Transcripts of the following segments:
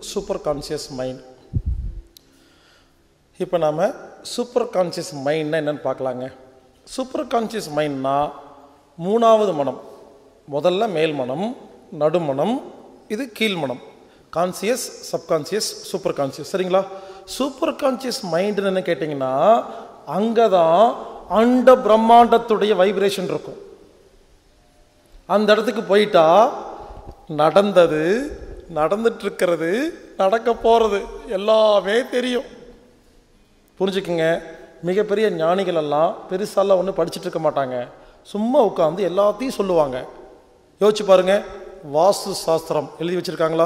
super conscious mind இப்போ நாம் super conscious மைண்ட்னா என்னன்னு பார்க்கலாங்க சூப்பர் கான்சியஸ் மைண்ட்னா மூணாவது மனம் முதல்ல மேல் மனம் நடுமனம் இது கீழ் மனம் கான்சியஸ் சப்கான்சியஸ் சூப்பர் கான்சியஸ் சரிங்களா சூப்பர் கான்சியஸ் மைண்டுன்னு என்ன கேட்டிங்கன்னா அங்கே தான் அண்ட பிரம்மாண்டத்துடைய வைப்ரேஷன் இருக்கும் அந்த இடத்துக்கு போயிட்டா நடந்தது நடந்துட்டு இருக்கிறது நடக்க போகிறது எல்லாமே தெரியும் புரிஞ்சுக்குங்க மிகப்பெரிய ஞானிகள் எல்லாம் பெருசாலாம் ஒன்றும் படிச்சுட்டு இருக்க மாட்டாங்க சும்மா உட்காந்து எல்லாத்தையும் சொல்லுவாங்க யோசிச்சு பாருங்க வாஸ்து சாஸ்திரம் எழுதி வச்சிருக்காங்களா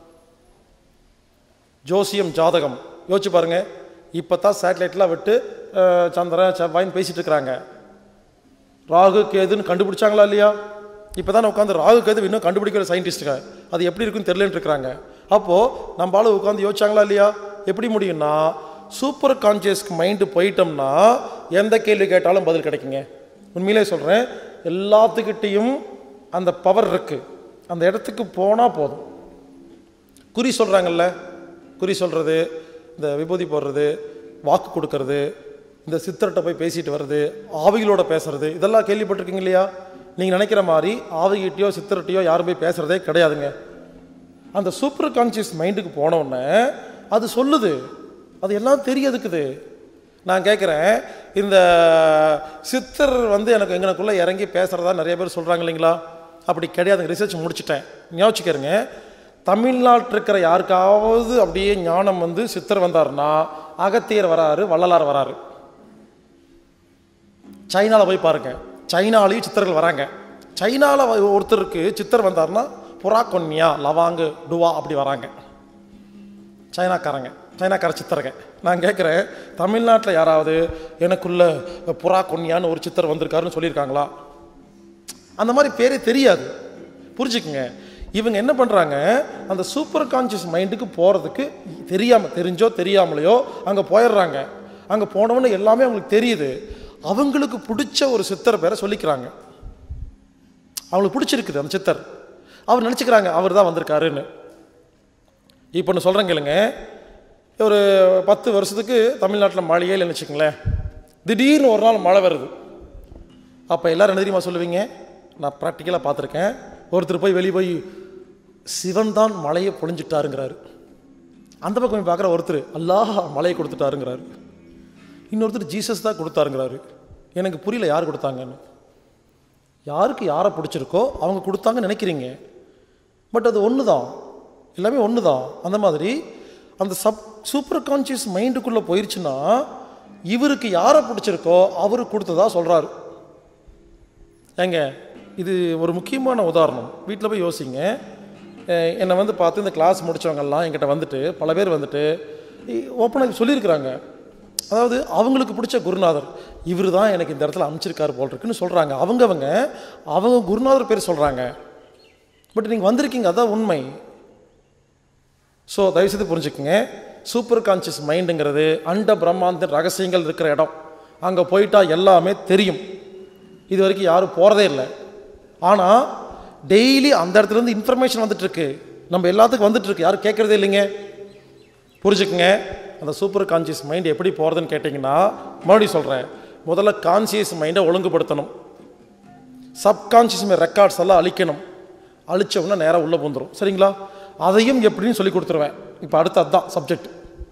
ஜோசியம் ஜாதகம் யோசிச்சு பாருங்க இப்போ தான் சேட்டலைட்லாம் விட்டு அஹ், சந்திரன் செவ்வாயின்னு பேசிட்டு இருக்கிறாங்க ராகு கேதுன்னு கண்டுபிடிச்சாங்களா இல்லையா இப்போ தான் உட்காந்து ராகு கேது இன்னும் கண்டுபிடிக்கிற சயின்டிஸ்ட்டுங்க அது எப்படி இருக்குன்னு தெரியலன்னு இருக்கிறாங்க அப்போது நம்ம ஆளு உட்காந்து யோசிச்சாங்களா இல்லையா எப்படி முடியும்னா சூப்பர் கான்சியஸ்க்கு மைண்டு போயிட்டோம்னா எந்த கேள்வி கேட்டாலும் பதில் கிடைக்குங்க உண்மையிலே சொல்கிறேன் எல்லாத்துக்கிட்டேயும் அந்த பவர் இருக்குது அந்த இடத்துக்கு போனால் போதும் குறி சொல்கிறாங்கல்ல குறி சொல்கிறது இந்த விபூதி போடுறது வாக்கு கொடுக்கறது இந்த சித்தர்கிட்ட போய் பேசிட்டு வர்றது ஆவிகளோட பேசுறது இதெல்லாம் கேள்விப்பட்டிருக்கீங்க இல்லையா நீங்கள் நினைக்கிற மாதிரி ஆவிகிட்டயோ சித்தர்கிட்டயோ யாரும் போய் பேசுகிறதே கிடையாதுங்க அந்த சூப்பர் கான்சியஸ் மைண்டுக்கு போனோடனே அது சொல்லுது அது எல்லாம் தெரியதுக்குது நான் கேட்குறேன் இந்த சித்தர் வந்து எனக்கு எங்களுக்குள்ளே இறங்கி பேசுகிறதா நிறைய பேர் சொல்கிறாங்க இல்லைங்களா அப்படி கிடையாதுங்க ரிசர்ச் முடிச்சிட்டேன் ஞாபகிக்கிறேங்க தமிழ்நாட்டில் இருக்கிற யாருக்காவது அப்படியே ஞானம் வந்து சித்தர் வந்தாருன்னா அகத்தியர் வராரு வள்ளலார் வராரு சைனாவில் போய் பாருங்க சைனாலையும் சித்தர்கள் வராங்க சைனாவில் ஒருத்தருக்கு சித்தர் வந்தாருன்னா புறா கொன்னியா லவாங்கு டுவா அப்படி வராங்க சைனாக்காரங்க சைனாக்கார சித்தருங்க நான் கேட்குறேன் தமிழ்நாட்டில் யாராவது எனக்குள்ள புறா கொன்னியான்னு ஒரு சித்தர் வந்திருக்காருன்னு சொல்லியிருக்காங்களா அந்த மாதிரி பேரே தெரியாது புரிஞ்சுக்குங்க இவங்க என்ன பண்ணுறாங்க அந்த சூப்பர் கான்சியஸ் மைண்டுக்கு போகிறதுக்கு தெரியாமல் தெரிஞ்சோ தெரியாமலையோ அங்கே போயிடுறாங்க அங்கே போனவொன்னே எல்லாமே அவங்களுக்கு தெரியுது அவங்களுக்கு பிடிச்ச ஒரு சித்தர் பேரை சொல்லிக்கிறாங்க அவங்களுக்கு பிடிச்சிருக்குது அந்த சித்தர் அவர் நினச்சிக்கிறாங்க அவர் தான் வந்திருக்காருன்னு இப்போ ஒன்று சொல்கிறேன் கேளுங்க ஒரு பத்து வருஷத்துக்கு தமிழ்நாட்டில் மழையே இல்லைன்னு வச்சுக்கங்களேன் திடீர்னு ஒரு நாள் மழை வருது அப்போ எல்லாரும் என்ன தெரியுமா சொல்லுவீங்க நான் ப்ராக்டிக்கலாக பார்த்துருக்கேன் ஒருத்தர் போய் வெளியே போய் சிவன் தான் மழையை பொழிஞ்சிட்டாருங்கிறாரு அந்த பக்கம் போய் பார்க்குற ஒருத்தர் அல்லாஹ் மழையை கொடுத்துட்டாருங்கிறாரு இன்னொருத்தர் ஜீசஸ் தான் கொடுத்தாருங்கிறாரு எனக்கு புரியல யார் கொடுத்தாங்கன்னு யாருக்கு யாரை பிடிச்சிருக்கோ அவங்க கொடுத்தாங்கன்னு நினைக்கிறீங்க பட் அது ஒன்று தான் எல்லாமே ஒன்று தான் அந்த மாதிரி அந்த சப் சூப்பர் கான்சியஸ் மைண்டுக்குள்ளே போயிருச்சுன்னா இவருக்கு யாரை பிடிச்சிருக்கோ அவரு கொடுத்ததா சொல்கிறாரு ஏங்க இது ஒரு முக்கியமான உதாரணம் வீட்டில் போய் யோசிங்க அஹ் என்னை வந்து பார்த்து இந்த கிளாஸ் முடித்தவங்கெல்லாம் என்கிட்ட வந்துட்டு பல பேர் வந்துட்டு ஓப்பனாக சொல்லியிருக்கிறாங்க அதாவது அவங்களுக்கு பிடிச்ச குருநாதர் இவர் தான் எனக்கு இந்த இடத்துல அமைச்சிருக்காரு போல் இருக்குன்னு சொல்கிறாங்க அவங்கவங்க அவங்க குருநாதர் பேர் சொல்கிறாங்க பட் நீங்கள் வந்திருக்கீங்க அதான் உண்மை ஸோ தயவுசெய்து புரிஞ்சுக்குங்க சூப்பர் கான்சியஸ் மைண்டுங்கிறது அண்ட பிரம்மாந்த ரகசியங்கள் இருக்கிற இடம் அங்கே போயிட்டா எல்லாமே தெரியும் இது வரைக்கும் யாரும் போகிறதே இல்லை ஆனால் டெய்லி அந்த இடத்துலேருந்து இன்ஃபர்மேஷன் வந்துட்டுருக்கு நம்ம எல்லாத்துக்கும் வந்துட்டுருக்கு யாரும் கேட்குறதே இல்லைங்க புரிஞ்சுக்குங்க அந்த சூப்பர் கான்சியஸ் மைண்ட் எப்படி போகிறதுன்னு கேட்டிங்கன்னா மறுபடியும் சொல்கிறேன் முதல்ல கான்சியஸ் மைண்டை ஒழுங்குபடுத்தணும் சப்கான்சியஸ் ரெக்கார்ட்ஸ் எல்லாம் அழிக்கணும் அழிச்ச உடனே நேராக உள்ளே வந்துடும் சரிங்களா அதையும் எப்படின்னு சொல்லி கொடுத்துருவேன் இப்போ அடுத்து அதுதான் சப்ஜெக்ட்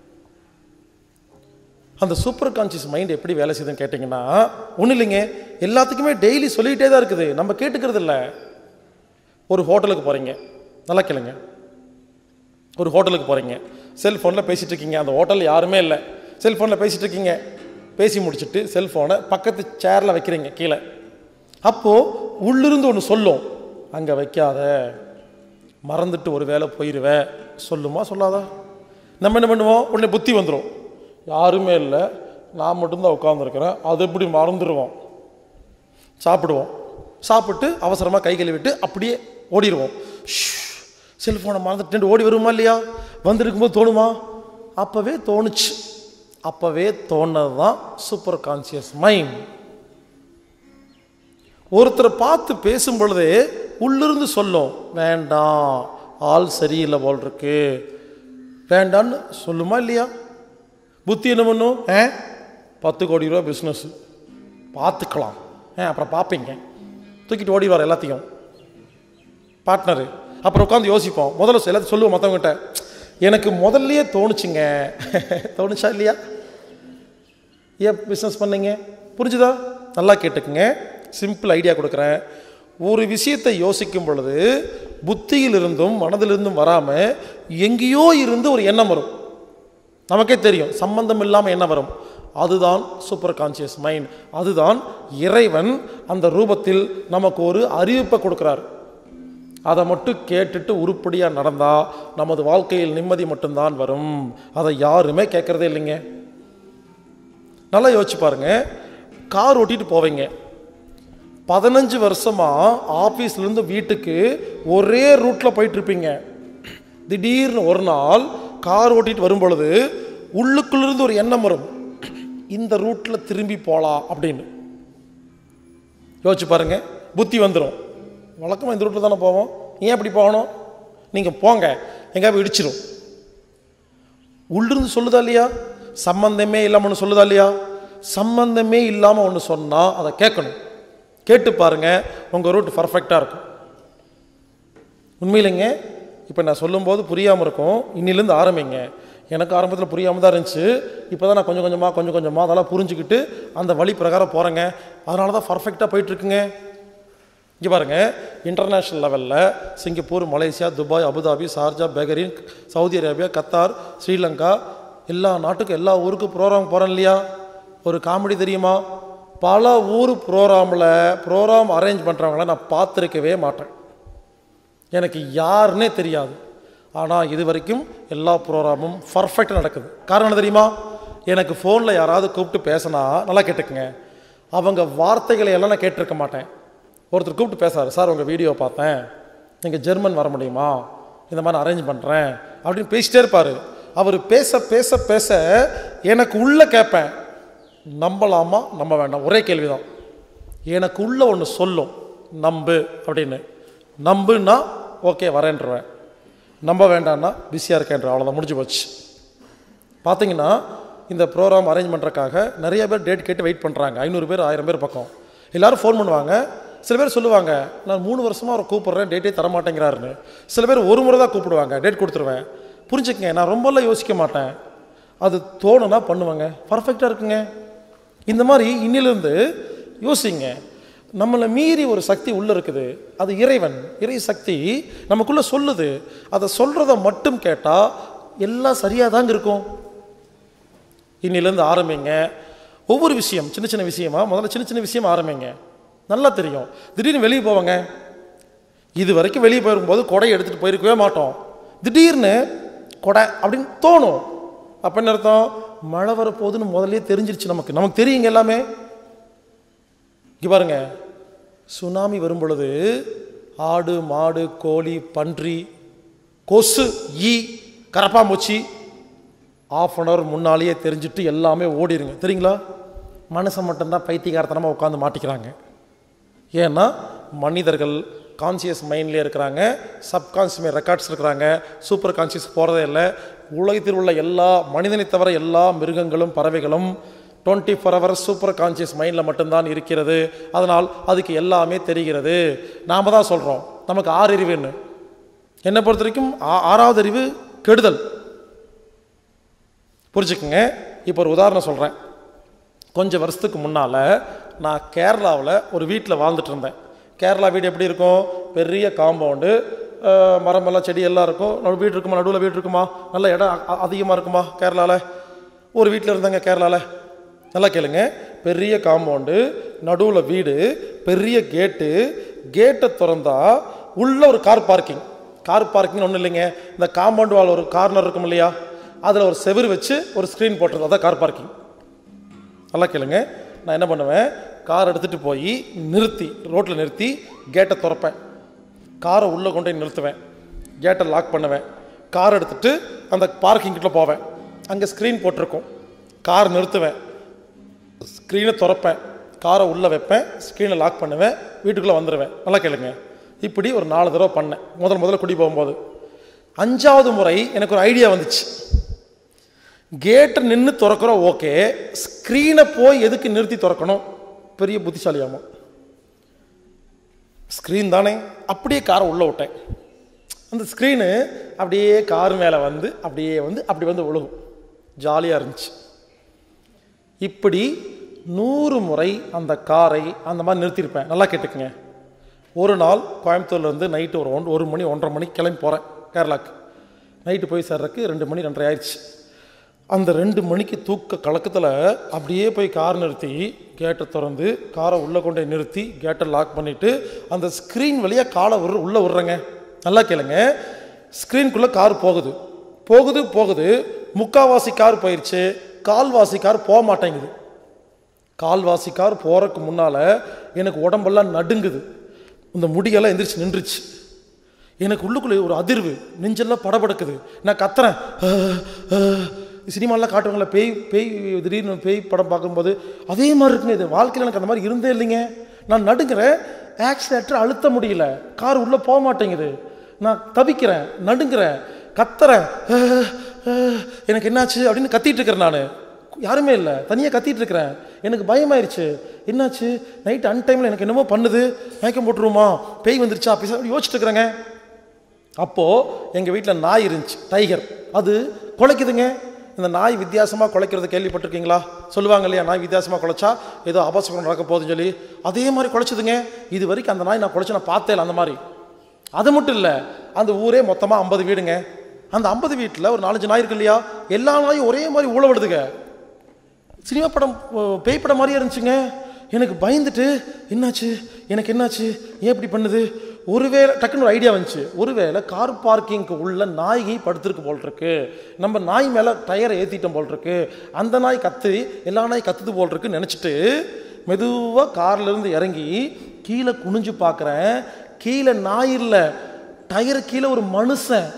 அந்த சூப்பர் கான்சியஸ் மைண்ட் எப்படி வேலை செய்யுதுன்னு கேட்டிங்கன்னா ஒன்றும் இல்லைங்க எல்லாத்துக்குமே டெய்லி சொல்லிகிட்டே தான் இருக்குது நம்ம கேட்டுக்கிறது இல்லை ஒரு ஹோட்டலுக்கு போகிறீங்க நல்லா கேளுங்க ஒரு ஹோட்டலுக்கு போகிறீங்க செல்ஃபோனில் பேசிகிட்டு இருக்கீங்க அந்த ஹோட்டலில் யாருமே இல்லை செல்ஃபோனில் பேசிகிட்டு இருக்கீங்க பேசி முடிச்சுட்டு செல்ஃபோனை பக்கத்து சேரில் வைக்கிறீங்க கீழே அப்போது உள்ளிருந்து ஒன்று சொல்லும் அங்கே வைக்காத மறந்துட்டு ஒரு வேளை போயிடுவே சொல்லுமா சொல்லாதா நம்ம என்ன பண்ணுவோம் உடனே புத்தி வந்துடும் யாருமே இல்லை நான் மட்டும்தான் உட்காந்துருக்கிறேன் அது எப்படி மறந்துடுவோம் சாப்பிடுவோம் சாப்பிட்டு அவசரமாக கை கழுவிட்டு அப்படியே ஓடிடுவோம் செல்ஃபோனை மறந்துட்டு ஓடி வருமா இல்லையா வந்திருக்கும்போது தோணுமா அப்போவே தோணுச்சு அப்போவே தோணுது தான் சூப்பர் கான்சியஸ் மைண்ட் ஒருத்தரை பார்த்து பேசும் பொழுதே உள்ளிருந்து சொல்லும் வேண்டாம் ஆள் சரியில்லை போல் இருக்கு வேண்டான்னு சொல்லுமா இல்லையா புத்தி என்ன பண்ணும் ஏ பத்து கோடி ரூபா பிஸ்னஸ் பார்த்துக்கலாம் ஏ அப்புறம் பார்ப்பீங்க தூக்கிட்டு ஓடிடுவார் எல்லாத்தையும் பார்ட்னரு அப்புறம் உட்காந்து யோசிப்போம் முதல்ல எல்லாத்தையும் சொல்லுவோம் மற்றவங்ககிட்ட எனக்கு முதல்லயே தோணுச்சுங்க தோணுச்சா இல்லையா ஏன் பிஸ்னஸ் பண்ணீங்க புரிஞ்சுதா நல்லா கேட்டுக்குங்க சிம்பிள் ஐடியா கொடுக்குறேன் ஒரு விஷயத்தை யோசிக்கும் பொழுது புத்தியிலிருந்தும் மனதிலிருந்தும் வராமல் எங்கேயோ இருந்து ஒரு எண்ணம் வரும் நமக்கே தெரியும் சம்பந்தம் இல்லாமல் என்ன வரும் அதுதான் சூப்பர் கான்சியஸ் மைண்ட் அதுதான் இறைவன் அந்த ரூபத்தில் நமக்கு ஒரு அறிவிப்பை கொடுக்குறார் அதை மட்டும் கேட்டுட்டு உருப்படியாக நடந்தால் நமது வாழ்க்கையில் நிம்மதி மட்டும்தான் வரும் அதை யாருமே கேட்குறதே இல்லைங்க நல்லா யோசிச்சு பாருங்க கார் ஓட்டிட்டு போவீங்க பதினஞ்சு வருஷமாக ஆஃபீஸ்லேருந்து வீட்டுக்கு ஒரே ரூட்டில் போயிட்டு இருப்பீங்க திடீர்னு ஒரு நாள் கார் ஓட்டிட்டு வரும் பொழுது உள்ளுக்குள்ளிருந்து ஒரு எண்ணம் வரும் இந்த ரூட்டில் திரும்பி போகலாம் அப்படின்னு யோசிச்சு பாருங்க புத்தி வந்துடும் வழக்கமாக இந்த ரூட்டில் தானே போவோம் ஏன் அப்படி போகணும் நீங்கள் போங்க எங்கேயா போய் இடிச்சிரும் உள்ளிருந்து சொல்லுதா இல்லையா சம்பந்தமே இல்லாமல் ஒன்று சொல்லுதா இல்லையா சம்பந்தமே இல்லாமல் ஒன்று சொன்னால் அதை கேட்கணும் கேட்டு பாருங்க உங்கள் ரூட் பர்ஃபெக்டாக இருக்கும் உண்மையிலைங்க இப்போ நான் சொல்லும்போது புரியாமல் இருக்கும் இன்னிலேருந்து ஆரம்பிங்க எனக்கு ஆரம்பத்தில் புரியாமல் தான் இருந்துச்சு இப்போ தான் நான் கொஞ்சம் கொஞ்சமாக கொஞ்சம் கொஞ்சமாக அதெல்லாம் புரிஞ்சுக்கிட்டு அந்த வழி பிரகாரம் போகிறேங்க அதனால தான் பர்ஃபெக்டாக போயிட்டுருக்குங்க இங்கே பாருங்கள் இன்டர்நேஷ்னல் லெவலில் Singapore Malaysia Dubai Abu Dhabi Sharjah Bahrain Saudi Arabia Qatar Sri Lanka எல்லா நாட்டுக்கும் எல்லா ஊருக்கும் ப்ரோக்ராம் போகிறேன் இல்லையா ஒரு காமெடி தெரியுமா பல ஊர் ப்ரோக்ராமில் ப்ரோக்ராம் அரேஞ்ச் பண்ணுறவங்கள நான் பார்த்துருக்கவே மாட்டேன் எனக்கு யாருன்னே தெரியாது ஆனால் இது வரைக்கும் எல்லா ப்ரோக்ராமும் பர்ஃபெக்டாக நடக்குது காரணம் என்ன தெரியுமா எனக்கு ஃபோனில் யாராவது கூப்பிட்டு பேசினா நல்லா கேட்டுக்குங்க அவங்க வார்த்தைகளை எல்லாம் நான் கேட்டிருக்க மாட்டேன் ஒருத்தர் கூப்பிட்டு பேசுறாரு சார் உங்கள் வீடியோ பார்த்தேன் நீங்கள் ஜெர்மன் வர முடியுமா இந்த மாதிரி அரேஞ்ச் பண்ணுறேன் அப்படின்னு பேசிட்டே இருப்பார் அவர் பேச பேச பேச எனக்கு உள்ள கேட்பேன் நம்பலாமா நம்ப வேண்டாம் ஒரே கேள்விதான் எனக்கு உள்ள ஒன்று சொல்லும் நம்பு அப்படின்னு நம்புன்னா ஓகே வரேன்றவேன் நம்ப வேண்டாம்னா பிஸியாக இருக்கேன்ற அவ்வளோதான் முடிஞ்சு போச்சு பார்த்தீங்கன்னா இந்த ப்ரோக்ராம் அரேஞ்ச் பண்ணுறக்காக நிறைய பேர் டேட் கேட்டு வெயிட் பண்ணுறாங்க ஐநூறு பேர் ஆயிரம் பேர் பக்கம் எல்லாரும் ஃபோன் பண்ணுவாங்க சில பேர் சொல்லுவாங்க நான் மூணு வருஷமாக அவரை கூப்பிட்றேன் டேட்டே தர மாட்டேங்கிறாருன்னு சில பேர் ஒரு முறை தான் கூப்பிடுவாங்க டேட் கொடுத்துருவேன் புரிஞ்சுக்கங்க நான் ரொம்பலாம் யோசிக்க மாட்டேன் அது தோணுனா பண்ணுவாங்க பர்ஃபெக்டாக இருக்குங்க இந்த மாதிரி இன்னிலிருந்து யோசிங்க நம்மளை மீறி ஒரு சக்தி உள்ளே இருக்குது அது இறைவன் இறை சக்தி நமக்குள்ளே சொல்லுது அதை சொல்கிறத மட்டும் கேட்டால் எல்லாம் சரியாக தாங்க இருக்கும் இன்னிலேருந்து ஆரம்பிங்க ஒவ்வொரு விஷயம் சின்ன சின்ன விஷயமா முதல்ல சின்ன சின்ன விஷயம் ஆரம்பிங்க நல்லா தெரியும் திடீர்னு வெளியே போவாங்க இது வரைக்கும் வெளியே போயிருக்கும்போது கொடை எடுத்துகிட்டு போயிருக்கவே மாட்டோம் திடீர்னு கொடை அப்படின்னு தோணும் அப்போ என்ன அர்த்தம் மழை வரப்போகுதுன்னு முதல்லயே தெரிஞ்சிருச்சு நமக்கு நமக்கு தெரியுங்க எல்லாமே இங்கே பாருங்க சுனாமி வரும் பொழுது ஆடு மாடு கோழி பன்றி கொசு ஈ கரப்பாம்பூச்சி ஆஃப் அன் ஹவர் முன்னாலேயே தெரிஞ்சுட்டு எல்லாமே ஓடிடுங்க தெரியுங்களா மனுஷன் மட்டும்தான் பைத்தியகாரத்தனமாக உட்காந்து மாட்டிக்கிறாங்க ஏன்னா மனிதர்கள் கான்சியஸ் மைண்ட்லேயே இருக்கிறாங்க சப்கான்சியஸ் ரெக்கார்ட்ஸ் இருக்கிறாங்க சூப்பர் கான்சியஸ் போகிறதே இல்லை உலகத்தில் உள்ள எல்லா மனிதனை தவிர எல்லா மிருகங்களும் பறவைகளும் twenty four hours super conscious மைண்டில் மட்டும்தான் இருக்கிறது அதனால் அதுக்கு எல்லாமே தெரிகிறது நாம் தான் சொல்கிறோம் நமக்கு ஆறு அறிவுன்னு என்னை பொறுத்த வரைக்கும் ஆ- ஆறாவது அறிவு கெடுதல் புரிஞ்சுக்குங்க இப்போ ஒரு உதாரணம் சொல்கிறேன் கொஞ்சம் வருஷத்துக்கு முன்னால் நான் கேரளாவில் ஒரு வீட்டில் வாழ்ந்துட்டு இருந்தேன் கேரளா வீடு எப்படி இருக்கும் பெரிய காம்பவுண்டு மரமெல்லாம் செடி எல்லாம் இருக்கும் நடு வீடு இருக்குமா நடுவில் வீடு இருக்குமா நல்ல இடம் அதிகமாக இருக்குமா கேரளாவில் ஒரு வீட்டில் இருந்தாங்க கேரளாவில் நல்லா கேளுங்க பெரிய காம்பவுண்டு நடுவில் வீடு பெரிய கேட்டு கேட்டை திறந்தா உள்ள ஒரு கார் பார்க்கிங் கார் பார்க்கிங் ஒன்றும் இல்லைங்க இந்த காம்பவுண்ட் வால் ஒரு கார்னர் இருக்கும் இல்லையா அதில் ஒரு செவுரு வச்சு ஒரு ஸ்க்ரீன் போட்டிருந்தோம் அதான் கார் பார்க்கிங் நல்லா கேளுங்க நான் என்ன பண்ணுவேன் கார் எடுத்துகிட்டு போய் நிறுத்தி ரோட்டில் நிறுத்தி கேட்டை திறப்பேன் காரை உள்ளே கொண்டு போய் நிறுத்துவேன் கேட்டை லாக் பண்ணுவேன் கார் எடுத்துட்டு அந்த பார்க்கிங் கிட்ட போவேன் அங்கே ஸ்க்ரீன் போட்டிருக்கும் கார் நிறுத்துவேன் ஸ்க்ரீனை திறப்பேன் காரை உள்ளே வைப்பேன் ஸ்க்ரீனை லாக் பண்ணுவேன் வீட்டுக்குள்ளே வந்துடுவேன் நல்லா கேளுங்க இப்படி ஒரு நாலு தடவை பண்ணேன் முதல் முதல்ல குடி போகும்போது அஞ்சாவது முறை எனக்கு ஒரு ஐடியா வந்துச்சு கேட்டை நின்று திறக்கிறோம் ஓகே ஸ்க்ரீனை போய் எதுக்கு நிறுத்தி திறக்கணும் பெரிய புத்திசாலியாமா ஸ்க்ரீன் தானே அப்படியே காரை உள்ளே விட்டேன் அந்த ஸ்க்ரீனு அப்படியே கார் மேலே வந்து அப்படியே வந்து அப்படி வந்து விழுகும் ஜாலியாக இருந்துச்சு இப்படி நூறு முறை அந்த காரை அந்த மாதிரி நிறுத்தியிருப்பேன் நல்லா கேட்டுக்குங்க ஒரு நாள் கோயம்புத்தூர்லேருந்து நைட்டு ஒரு ஒன் ஒரு மணி ஒன்றரை மணிக்கு கிளம்பி போகிறேன் கேரளாக்கு நைட்டு போய் சேர்றதுக்கு ரெண்டு மணி ரெண்டரை ஆயிடுச்சு அந்த ரெண்டு மணிக்கு தூக்க கலக்கத்தில் அப்படியே போய் கார் நிறுத்தி கேட்டை திறந்து காரை உள்ளே கொண்டு போய் நிறுத்தி கேட்டை லாக் பண்ணிவிட்டு அந்த ஸ்க்ரீன் வழியாக காலை விடுற உள்ளே விட்றேங்க நல்லா கேளுங்க ஸ்க்ரீனுக்குள்ளே கார் போகுது போகுது போகுது முக்காவாசி கார் போயிடுச்சு கால்வாசி கார் போக மாட்டேங்குது கால்வாசி கார் போகிறதுக்கு முன்னால் எனக்கு உடம்பெல்லாம் நடுங்குது இந்த முடியெல்லாம் எந்திரிச்சு நின்றுச்சு எனக்கு உள்ளுக்குள்ளே ஒரு அதிர்வு நெஞ்செல்லாம் படபடக்குது நான் கத்துறேன் சினிமாலாம் காட்டுவாங்களே பேய் பேய் திடீர்னு பேய் படம் பார்க்கும்போது அதே மாதிரி இருக்குங்க இது வாழ்க்கையில் எனக்கு அந்த மாதிரி இருந்தே இல்லைங்க நான் நடுங்கிறேன் ஆக்சிலேட்டர் அழுத்த முடியல கார் உள்ளே போக மாட்டேங்குது நான் தவிக்கிறேன் நடுங்கிறேன் கத்துறேன் அஹ், அஹ், எனக்கு என்னாச்சு அப்படின்னு கத்திட்டு இருக்கிறேன் நான் யாருமே இல்லை தனியாக கத்திட்டு இருக்கிறேன் எனக்கு பயமாயிருச்சு என்னாச்சு நைட் அன்டைமில் எனக்கு என்னமோ பண்ணுது மயக்கம் போட்டுருமா பேய் வந்துருச்சா அப்படி அப்படி யோசிச்சுட்டு இருக்கிறேங்க அப்போது எங்கள் வீட்டில் நாய் இருந்துச்சு டைகர் அது குலைக்குதுங்க இந்த நாய் வித்தியாசமாக குலைக்கிறது கேள்விப்பட்டிருக்கீங்களா சொல்லுவாங்க இல்லையா நாய் வித்தியாசமாக குலைச்சா ஏதோ அபசகுணம் நடக்க போகுதுன்னு சொல்லி அதே மாதிரி குலைச்சுதுங்க இது வரைக்கும் அந்த நாய் நான் குலைச்சு நான் பார்த்தே இல்லை அந்த மாதிரி அது மட்டும் இல்லை அந்த ஊரே மொத்தமாக ஐம்பது வீடுங்க அந்த ஐம்பது வீட்டில் ஒரு நாலஞ்சு நாய் இருக்கு இல்லையா எல்லா நாயும் ஒரே மாதிரி ஊழ விடுதுங்க சினிமா படம் ஓ, பேய் படம் மாதிரியே இருந்துச்சுங்க எனக்கு பயந்துட்டு என்னாச்சு எனக்கு என்னாச்சு ஏன் இப்படி பண்ணுது ஒருவேளை டக்குன்னு ஒரு ஐடியா வந்துச்சு ஒருவேளை கார் பார்க்கிங்க்கு உள்ள நாய்கை படுத்திருக்கு போல் இருக்கு நம்ம நாய் மேலே டயரை ஏற்றிட்டோம் போல் இருக்கு அந்த நாய் கத்து எல்லா நாய் கத்துது போல் இருக்குன்னு நினச்சிட்டு மெதுவாக கார்லேருந்து இறங்கி கீழே குனிஞ்சு பார்க்குறேன் கீழே நாய் இல்லை டயரு கீழே ஒரு மனுஷன்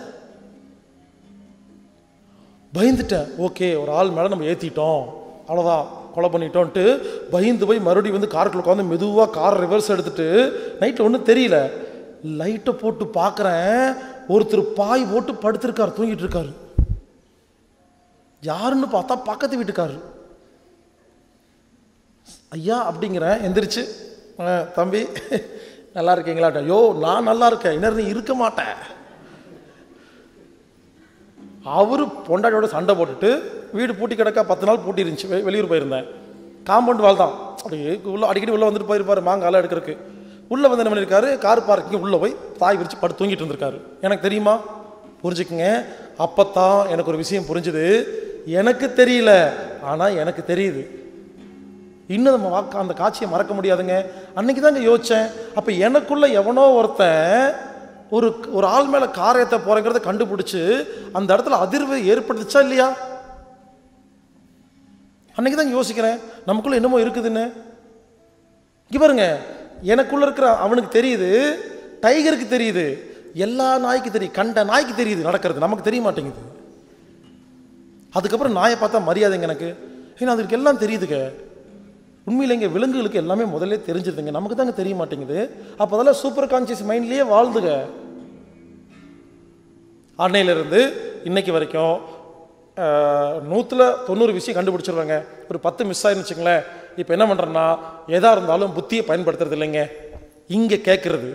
பயந்துட்டேன் ஓகே ஒரு ஆள் மேலே நம்ம ஏற்றிட்டோம் அவ்வளோதான் கொலை பண்ணிட்டோன்ட்டு பயந்து போய் மறுபடியும் வந்து காருக்குள்ள உட்காந்து மெதுவாக கார் ரிவர்ஸ் எடுத்துட்டு நைட்டில் ஒன்றும் தெரியல லைட்டை போட்டு பார்க்குறேன் ஒருத்தர் பாய் போட்டு படுத்திருக்காரு தூங்கிட்டு இருக்காரு யாருன்னு பார்த்தா பக்கத்து வீட்டுக்காரு ஐயா அப்படிங்கிறேன் எந்திரிச்சு "ஆ, தம்பி நல்லா இருக்கீங்களா ஐயோ நான் நல்லா இருக்கேன் இன்னும் நீ இருக்க மாட்டேன் அவரு பொண்டாட்டியோட சண்டை போட்டுட்டு வீடு பூட்டி கிடக்கா பத்து நாள் பூட்டி இருந்துச்சு வெ- வெளியூர் போயிருந்தேன் காம்பவுண்ட் வால் தான் அப்படியே உள்ள அடிக்கடி உள்ளே வந்துட்டு போயிருப்பாரு மாங்காலாம் எடுக்கிறதுக்கு உள்ளே வந்து என்ன பண்ணியிருக்காரு கார் பார்க்கிங் உள்ளே போய் தாய் விரிச்சு படுத்து தூங்கிட்டு இருந்திருக்காரு எனக்கு தெரியுமா புரிஞ்சுக்குங்க அப்பத்தான் எனக்கு ஒரு விஷயம் புரிஞ்சுது எனக்கு தெரியல ஆனால் எனக்கு தெரியுது இன்னும் நம்ம வாக்க அந்த காட்சியை மறக்க முடியாதுங்க அன்னைக்கு தாங்க யோசித்தேன் அப்போ எனக்குள்ள எவனோ ஒருத்தன் ஒரு ஒரு ஆள் மேலே கார் ஏற்ற போகிறேங்கிறத கண்டுபிடிச்சு அந்த இடத்துல அதிர்வு ஏற்படுத்துச்சா இல்லையா அன்னைக்கு தான் யோசிக்கிறேன் நமக்குள்ள என்னமோ இருக்குதுன்னு இங்க பாருங்க எனக்குள்ள இருக்கிற அவனுக்கு தெரியுது டைகருக்கு தெரியுது எல்லா நாய்க்கு தெரியும் கண்ட நாய்க்கு தெரியுது நடக்கிறது நமக்கு தெரிய மாட்டேங்குது அதுக்கப்புறம் நாயை பார்த்தா மரியாதைங்க எனக்கு ஏன்னா அதுக்கு எல்லாம் தெரியுதுங்க உண்மையிலேங்க விலங்குகளுக்கு எல்லாமே முதல்ல தெரிஞ்சிருதுங்க நமக்கு தாங்க தெரிய மாட்டேங்குது அப்போ அதெல்லாம் சூப்பர் கான்சியஸ் மைண்ட்லேயே வாழ்ந்துங்க அன்னையிலிருந்து இன்னைக்கு வரைக்கும் நூற்றில் தொண்ணூறு விஷயம் கண்டுபிடிச்சிருவாங்க ஒரு பத்து மிஸ் ஆயிருன்னு வச்சுங்களேன் இப்போ என்ன பண்ணுறேன்னா எதாக இருந்தாலும் புத்தியை பயன்படுத்துறது இல்லைங்க இங்கே கேட்குறது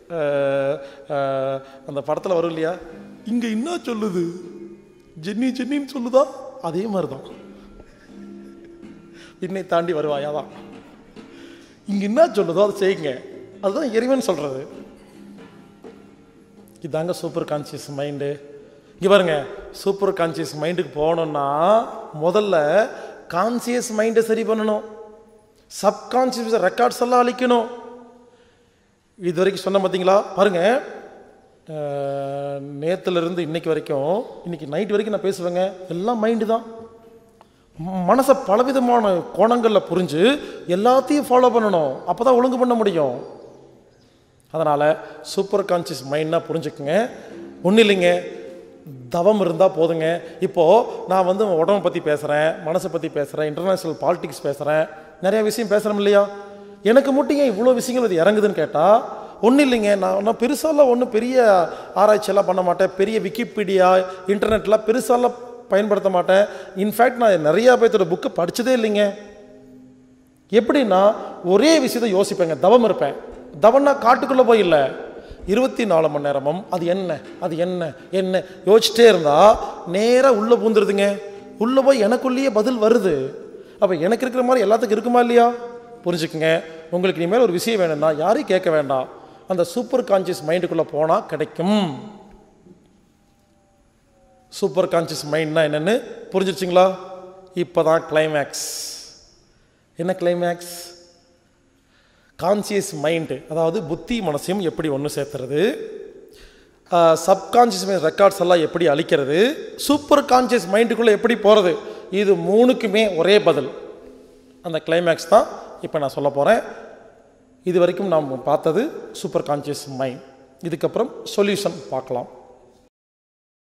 அந்த படத்தில் வரும் இல்லையா இங்கே என்ன சொல்லுது ஜென்னி ஜென்னின்னு சொல்லுதா அதே மாதிரி தான் இன்னை தாண்டி வருவாயா தான் இங்கே என்ன சொல்லுதோ அதை செய்யுங்க அதுதான் இறைவன் சொல்கிறது இதாங்க சூப்பர் கான்சியஸ் மைண்டு இங்கே பாருங்க சூப்பர் கான்சியஸ் மைண்டுக்கு போகணும்னா முதல்ல கான்சியஸ் மைண்டை சரி பண்ணணும் சப்கான்சியஸ் ரெக்கார்ட்ஸ் எல்லாம் அழிக்கணும் இது வரைக்கும் சொன்ன பார்த்தீங்களா பாருங்க அஹ், நேத்துல-இருந்து இன்னைக்கு வரைக்கும் இன்னைக்கு நைட் வரைக்கும் நான் பேசுவேங்க எல்லாம் மைண்டு தான் ம- மனசை பலவிதமான கோணங்களில் புரிஞ்சு எல்லாத்தையும் ஃபாலோ பண்ணணும் அப்போ தான் ஒழுங்கு பண்ண முடியும் அதனால் சூப்பர் கான்சியஸ் மைண்ட்னா புரிஞ்சுக்குங்க ஒன்றும் இல்லைங்க தவம் இருந்தால் போதுங்க இப்போது நான் வந்து உடம்பை பற்றி பேசுகிறேன் மனசை பற்றி பேசுகிறேன் இன்டர்நேஷ்னல் பாலிடிக்ஸ் பேசுகிறேன் நிறைய விஷயம் பேசுகிறோம் இல்லையா எனக்கு மட்டும் ஏன் இவ்வளோ விஷயங்கள் இது இறங்குதுன்னு கேட்டால் ஒன்றும் இல்லைங்க நான் நான் பெருசாலாம் ஒன்றும் பெரிய ஆராய்ச்சியெல்லாம் பண்ண மாட்டேன் பெரிய விக்கிபீடியா இன்டர்நெட்லாம் பெருசாலாம் பயன்படுத்த மாட்டேன் இன்ஃபேக்ட் நான் நிறையா பேர்த்தோட புக்கை படித்ததே இல்லைங்க எப்படின்னா ஒரே விஷயத்தை யோசிப்பேங்க தவம் இருப்பேன் தவம்னா காட்டுக்குள்ளே போய் இல்லை இருபத்தி நாலு மணி நேரமும் அது என்ன அது என்ன என்ன யோசிச்சிட்டே இருந்தா நேராக உள்ளே பூந்துருதுங்க உள்ளே போய் எனக்குள்ளேயே பதில் வருது அப்போ எனக்கு இருக்கிற மாதிரி எல்லாத்துக்கும் இருக்குமா இல்லையா புரிஞ்சுக்குங்க உங்களுக்கு இனிமேல் ஒரு விஷயம் வேணும்னா யாரையும் கேட்க வேண்டாம் அந்த சூப்பர் கான்சியஸ் மைண்டுக்குள்ளே போனால் கிடைக்கும் சூப்பர் கான்சியஸ் மைண்ட்னா என்னென்னு புரிஞ்சிருச்சிங்களா இப்போ தான் கிளைமேக்ஸ் என்ன கிளைமேக்ஸ் கான்சியஸ் மைண்டு அதாவது புத்தி மனசையும் எப்படி ஒன்று சேர்த்துறது சப்கான்சியஸ் மைண்ட் ரெக்கார்ட்ஸ் எல்லாம் எப்படி அழிக்கிறது சூப்பர் கான்சியஸ் மைண்டுக்குள்ளே எப்படி போகிறது இது மூணுக்குமே ஒரே பதில் அந்த கிளைமேக்ஸ் தான் இப்போ நான் சொல்ல போகிறேன் இது வரைக்கும் நாம் பார்த்தது சூப்பர் கான்சியஸ் மைண்ட் இதுக்கப்புறம் சொல்யூஷன் பார்க்கலாம்